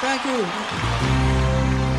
Thank you.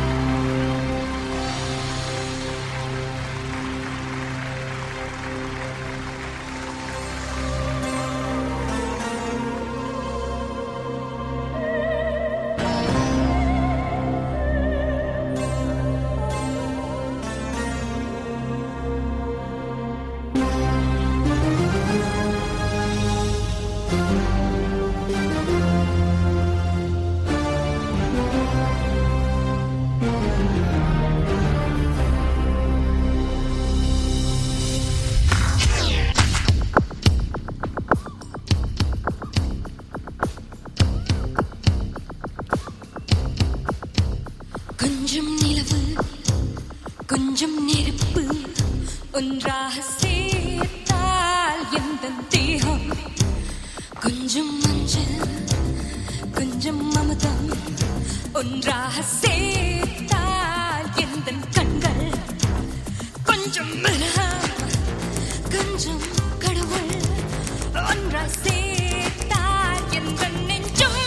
கொஞ்சம் நிலவு கொஞ்சம் நெருப்பு ஒன்றாக சேர்த்தால் எந்த தேகம் கொஞ்சம் மஞ்சள் கொஞ்சம் அமுதம் ஒன்றாக சேர்த்தால் எந்த கண்கள் கொஞ்சம் மிருகம் கொஞ்சம் கடவுள் ஒன்றாக சேர்த்தால் எந்த நெஞ்சும்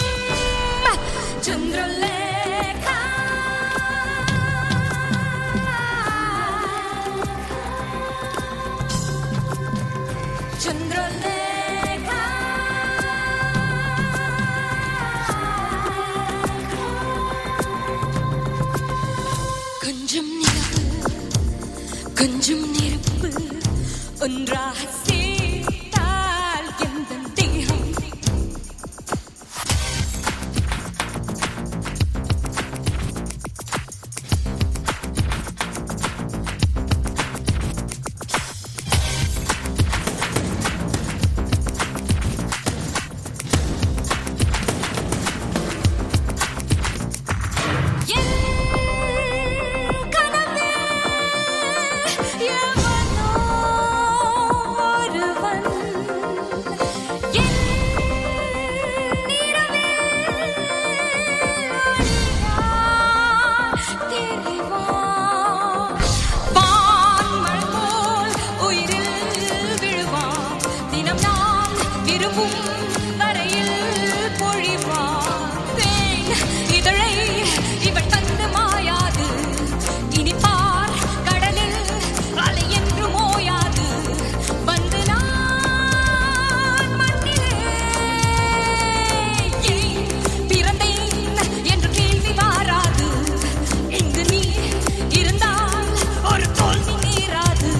சந்திரலேகா சந்திரலேகா கொஞ்சம் நிலவு கொஞ்சம் நெருப்பு ஒன்றாக சேர்த்தால் எந்த தேகம் என் கனவே எவனோ ஒருவன் என் நிறவே அறியான் தெரிவான் வான்மழை போல் உயிரில் விழுவான் தினம் நான் விரும்பும் வரையில் பொழிவான் தேன் இதழை இவள் தந்து மாயாது இனி பார் கடலில் அலை என்று மோயாது வந்து நான் மண்ணிலே ஏன் பிறந்தேன் என்று கேள்வி வாராது இங்கு நீ இருந்தால் ஒரு தோல்வி நேராது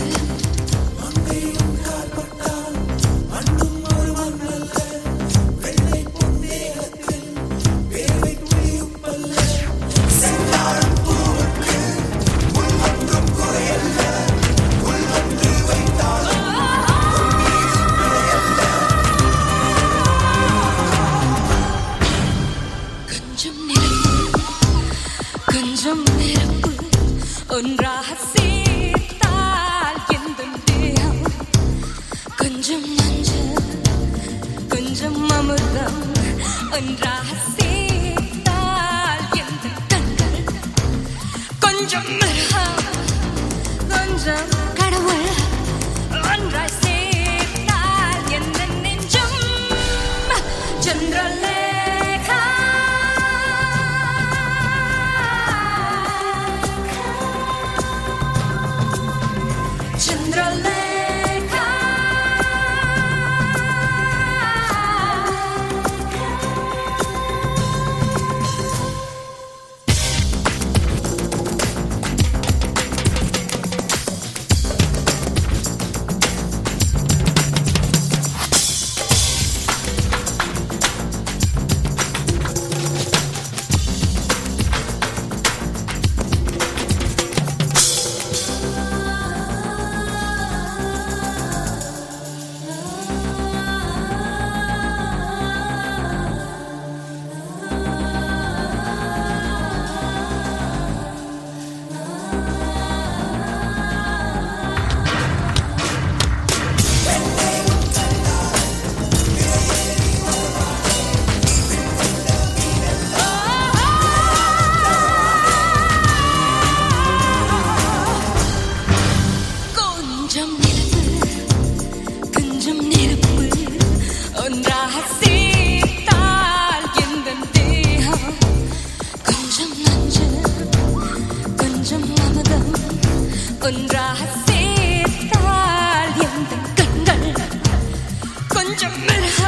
கொஞ்சம் நெருப்பு கொஞ்சம் நெருப்பு ஒன்றாக சேர்த்தால் எந்த தேகம் கொஞ்சம் மஞ்சள் கொஞ்சம் அமிர்தம் ஒன்றாக சேர்த்தால் எந்த கண்கள் கொஞ்சம் மிருகம் கொஞ்சம் கடவுள் ஒன்றாய் சேர்த்தால் எந்த நெஞ்சம் சந்திரலேகா சந்திரலேகா ஒன்றாக சேர்த்தால் எந்த கண்கள் கொஞ்சம் மிருக